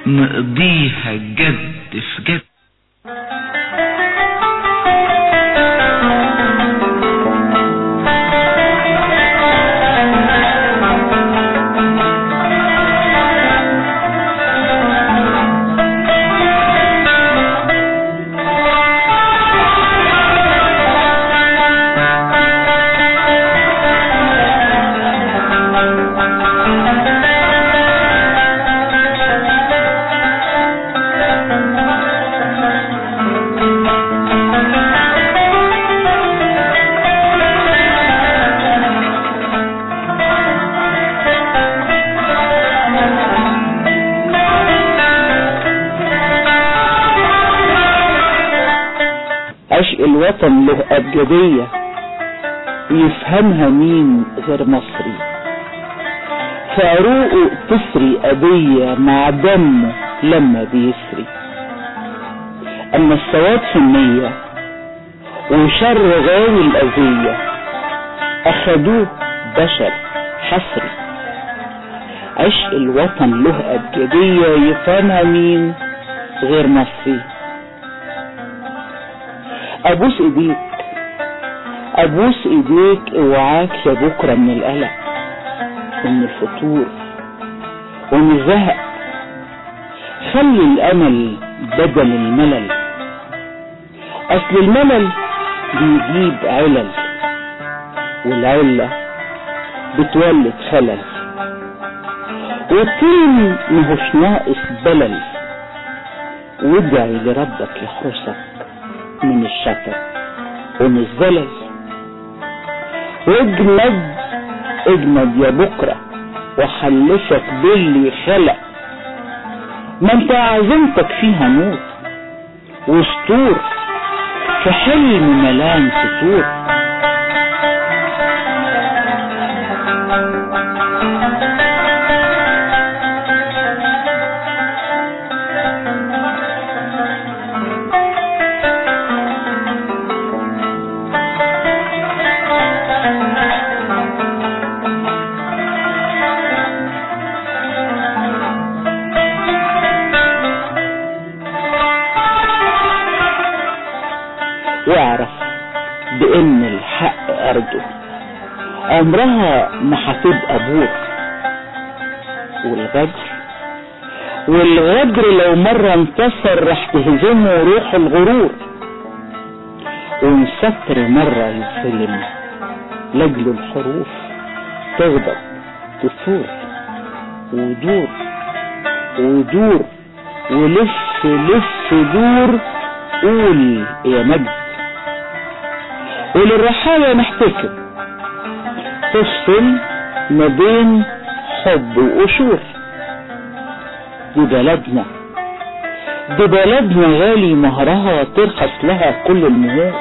نقضيها جد في جد عشق الوطن له أبجدية يفهمها مين غير مصري فعروقه تسري أبية مع دمه لما بيسري أما السواد في النية وشر غاوي الأذية أخدوه بشر حسري عشق الوطن له أبجدية يفهمها مين غير مصري ابوس ايديك ابوس ايديك اوعاك يا بكرة من القلق ومن الفتور ومن الزهق خلي الامل بدل الملل اصل الملل بيجيب علل والعلة بتولد خلل والطين مهوش ناقص بلل وادعي لربك يحرسك من الشفق ومن الزلل واجمد اجمد يا بكرة وحلفك باللي خلق ما انت عزمتك فيها نور وسطور في حلم ملان سطور واعرف بان الحق ارضه عمرها ما هتبقى بور والغدر والغدر لو مرة انتصر راح تهزمه روح الغرور والستر مرة يتسلم لاجل الحروف تغضب تثور ودور ودور ولف لف دور قول يا مجد وللرحالة نحتكم تفصل ما بين حب وقشور دي بلدنا دي بلدنا غالي مهرها ترخص لها كل المهور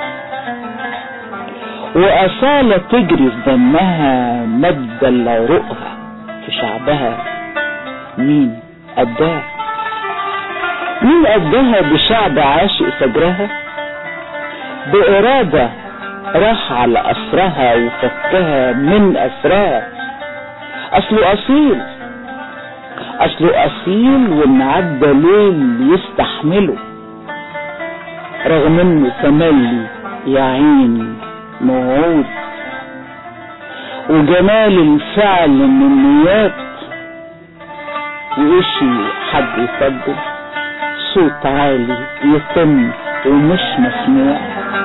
وأصالة تجري في دمها مد لعروقها في شعبها مين قدها مين قدها بشعب عاشق فجرها بإرادة راح على أسرها وفكها من أسرها أصله أصيل أصله أصيل وإن عدى ليل يستحمله رغم إنه تملي يا عين موعود وجمال الفعل من النيات وإشي حد يصدق صوت عالي يتم ومش مسموع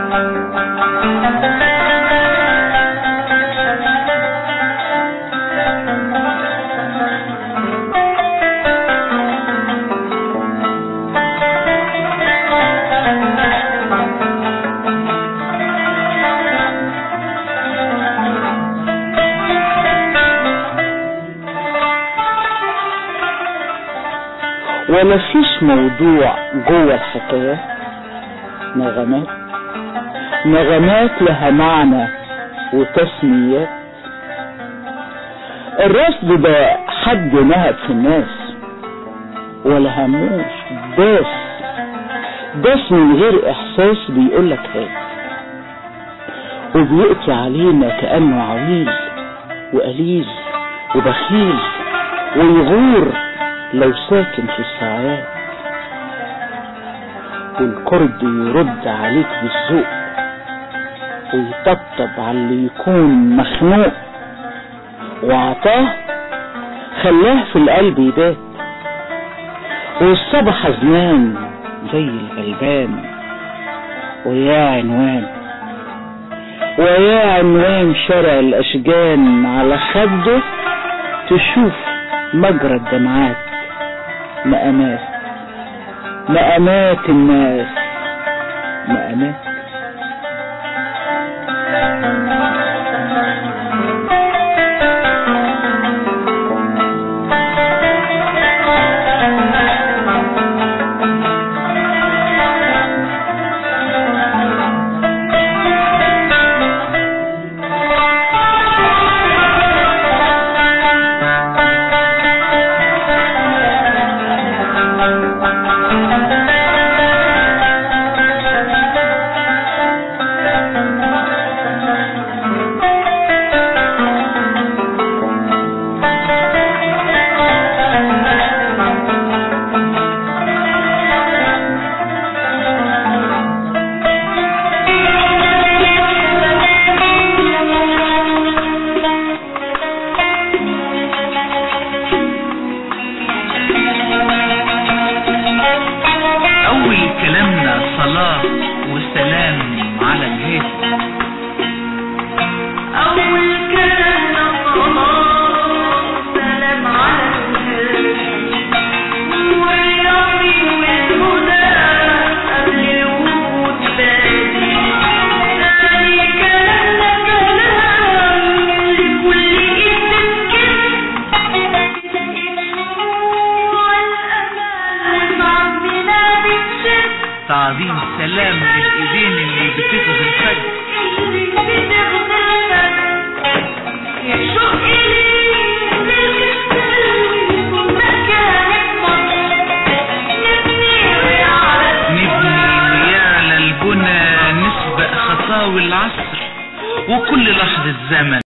ولا فيش موضوع جوه الحكاية نغمات نغمات لها معنى وتسميات الرصد ده حد نهب في الناس ولا هموش داس داس من غير احساس بيقولك هات وبيقضي علينا كأنه عويل وقليل وبخيل ويغور لو ساكن في الساعات والقرب يرد عليك بالذوق ويطبطب على اللي يكون مخنوق وعطاه خلاه في القلب يبات والصبح حزنان زي الغلبان ويا عنوان ويا عنوان شارع الأشجان على خده تشوف مجرى الدمعات مقامات مقامات الناس مقامات أول كلامنا صلاة وسلام على الهادي أول كلامنا صلاة سلام على الهادي واليوم والهدى قبل الوجود بادي ثاني كلامنا كلام لكل إيد تسكن والأمان عمنا بتشد تعظيم سلام للإيدين اللي بتغزي الفجر اللي بتغزل يشق إليه بالكتاب مكانك مصر نبني ويعرف نبني ويعلى البنى نسبق خطاوي العصر وكل لحظة زمن